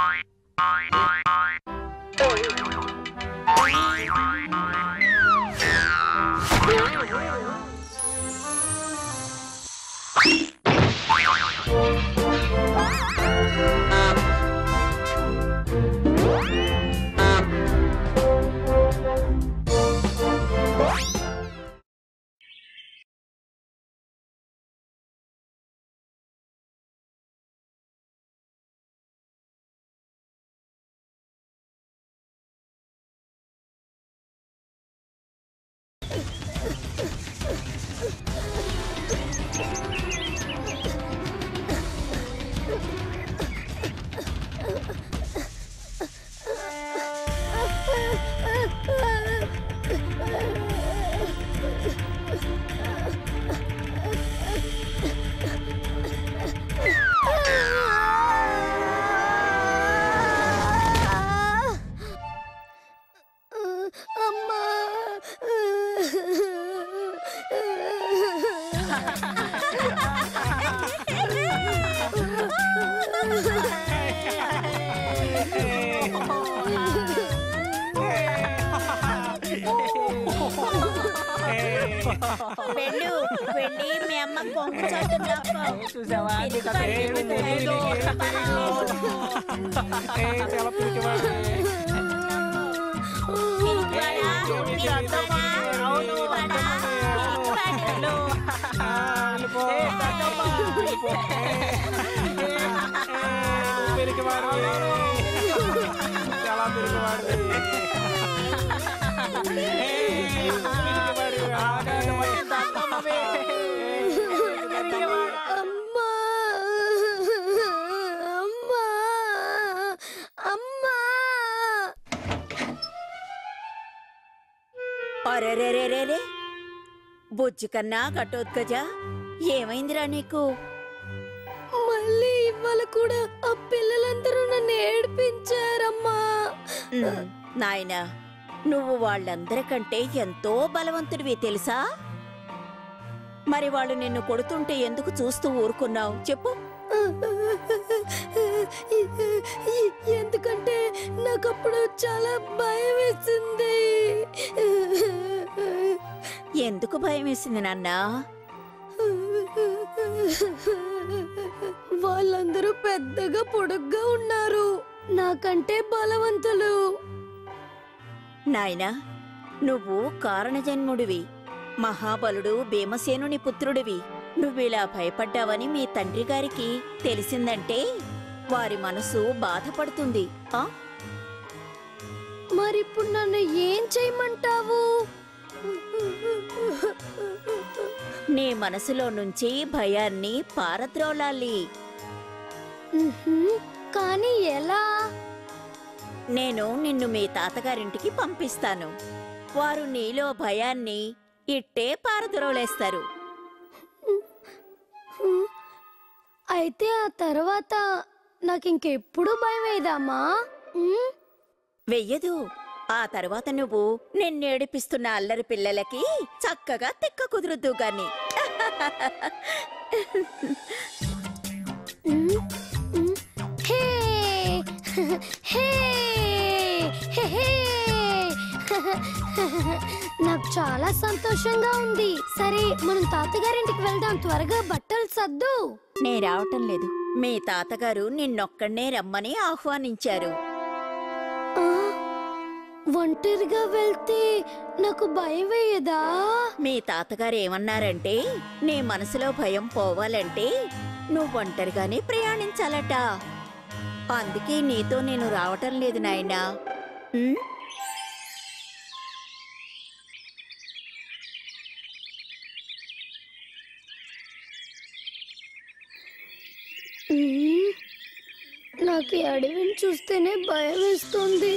అమ్మా వెళ్ళు వెళ్ళి మీ అమ్మ కొంగు చాటు లాక్కో. చూసావా నీకు అసలు ఏమీ తెలియదు ఏ, చాలా పిరికివాడు. పిరికివాడా? పిరికివాడా? అవును, పిరికివాడా? పిరికివాడు. ఆ, వెళ్ళిపో. వెళ్ళిపో. ఏ, పిరికివాడు. చాలా పిరికివాడు. ఏ, పిరికివాడు. ఆగాడు. దత్తమ్మవే. పిరికివాడు. అమ్మా అమ్మా అమ్మా అరెరెరెరెరే బుజ్జి కన్నా ఘటోత్కజ ఏమైందిరా నీకు మళ్ళీ ఇవాళ కూడా ఆ పిల్లలందరూ నన్ను ఏడిపించారమ్మా ఉమ్, నాయనా నువ్వు వాళ్ళందరికంటే ఎంతో బలవంతుడివి తెలుసా మరి వాళ్ళు నిన్ను కొడుతుంటే ఎందుకు చూస్తూ ఊరుకున్నావు చెప్పు ఎందుకంటే నాకు అప్పుడు చాలా భయం వేసింది ఎందుకు భయం వేసింది నాన్నా వాళ్ళందరూ పెద్దగా పొడుగ్గా ఉన్నారు నాకంటే బలవంతులు నాయనా నువ్వు కారణజన్ముడివి మహాబలుడు భీమసేనుని పుత్రుడివి నువ్విలా భయపడ్డావని మీ తండ్రి గారికి తెలిసిందంటే వారి మనసు బాధపడుతుంది ఆ మరిప్పుడు నన్ను ఏం చేయమంటావు నీ మనసులో నుంచి భయాన్ని పారద్రోలాలి ఉహుం, కానీ ఎలా నేను నిన్ను మీ తాతగారింటికి పంపిస్తాను వారు నీలో భయాన్ని ఇట్టే పారద్రోలేస్తారు అయితే ఆ తర్వాత నాకు ఇంకెప్పుడు భయం వేయదామా ఉమ్, వెయ్యదు ఆ తర్వాత నువ్వు నిన్నేడిపిస్తున్న అల్లరి పిల్లలకి చక్కగా తిక్క కుదురుద్దు గాని ఉమ్, ఉమ్. హే హే హే, హే. నాకు చాలా సంతోషంగా ఉంది సరే మనం తాతగారింటికి వెళ్దాం త్వరగా బట్టలు సర్దు నే రావటం లేదు మీ తాతగారు నిన్నొక్కడే రమ్మని ఆహ్వానించారు ఆ, ఒంటరిగా వెళ్తే నాకు భయం వేయదా మీ తాతగారు ఏమన్నారంటే నీ మనసులో భయం పోవాలంటే నువ్వు ఒంటరిగానే ప్రయాణించాలట అందుకే నీతో నేను రావటం లేదు నాయనా ఉమ్, ఉమ్, నాకు ఈ అడవిని చూస్తేనే భయం వేస్తుంది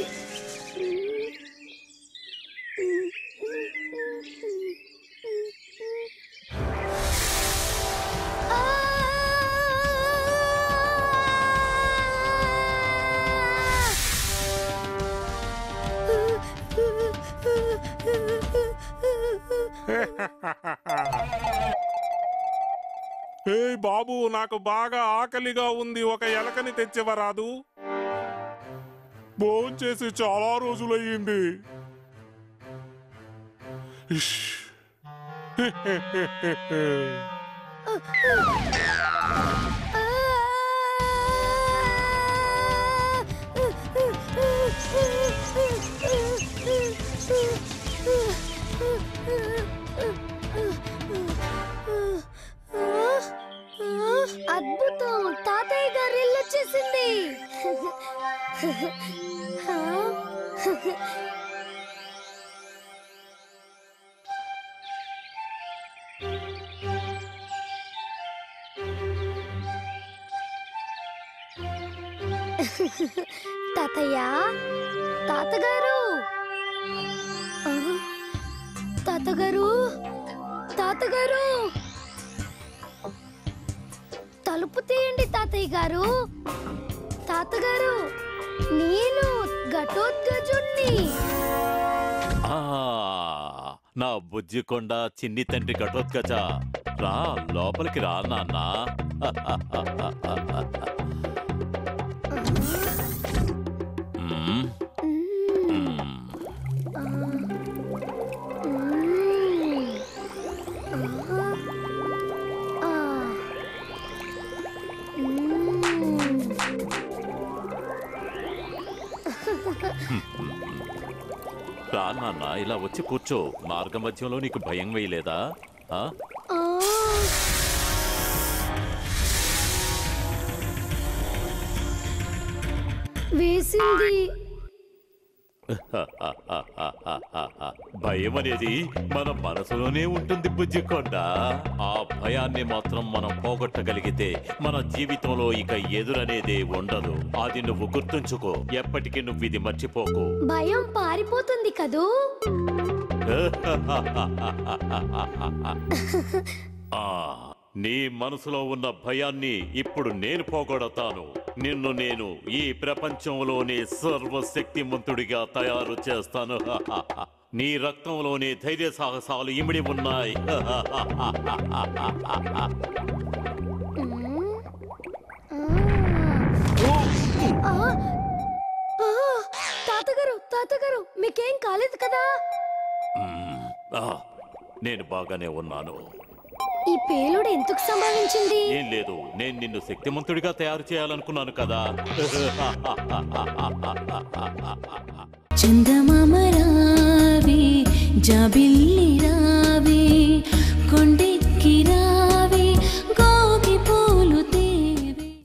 హే బాబు నాకు బాగా ఆకలిగా ఉంది ఒక ఎలకని తెచ్చివరాదు భోజనం చేసి చాలా రోజులయ్యింది ఇష్. అద్భుతం తాతయ్య గారు ఇల్లు వచ్చేసింది తాతయ్య తాతగారు ఆ, తాతగారు తాతగారు తలుపు తీయండి తాతయ్య గారు తాతగారు నేను ఘటోద్గజుణ్ణి ఆ, నా బుజ్జి కొండ చిన్ని తండ్రి ఘటోత్కచ రా లోపలికి రా నాన్న మ్మ్, మ్మ్. మ్మ్. రా నాన్న ఇలా వచ్చి కూర్చో మార్గ మధ్యంలో నీకు భయం వేయలేదా ఆ? వేసింది భయం అనేది మన మనసులోనే ఉంటుంది బుజ్జికొండ ఆ భయాన్ని మాత్రం మనం పోగొట్టగలిగితే మన జీవితంలో ఇక ఎదురనేదే ఉండదు అది నువ్వు గుర్తుంచుకో ఎప్పటికీ నువ్వు ఇది మర్చిపోకు భయం పారిపోతుంది కదూ ఆ, నీ మనసులో ఉన్న భయాన్ని ఇప్పుడు నేను పోగొడతాను నిన్ను నేను ఈ ప్రపంచంలోనే సర్వశక్తిమంతుడిగా తయారు చేస్తాను నీ రక్తంలోనే ధైర్య సాహసాలు ఇమిడి ఉన్నాయి మ్మ్. ఆ. ఆ. ఆ. తాతగారు తాతగారు మీకేం కాలేదు కదా మ్మ్. ఆ, నేను బాగానే ఉన్నాను ఈ పేలుడు ఎందుకు సంభవించింది ఏం లేదు నేను నిన్ను శక్తిమంతుడిగా తయారు చేయాలనుకున్నాను కదా చందమామ రావే జాబిల్లి రావే కొండ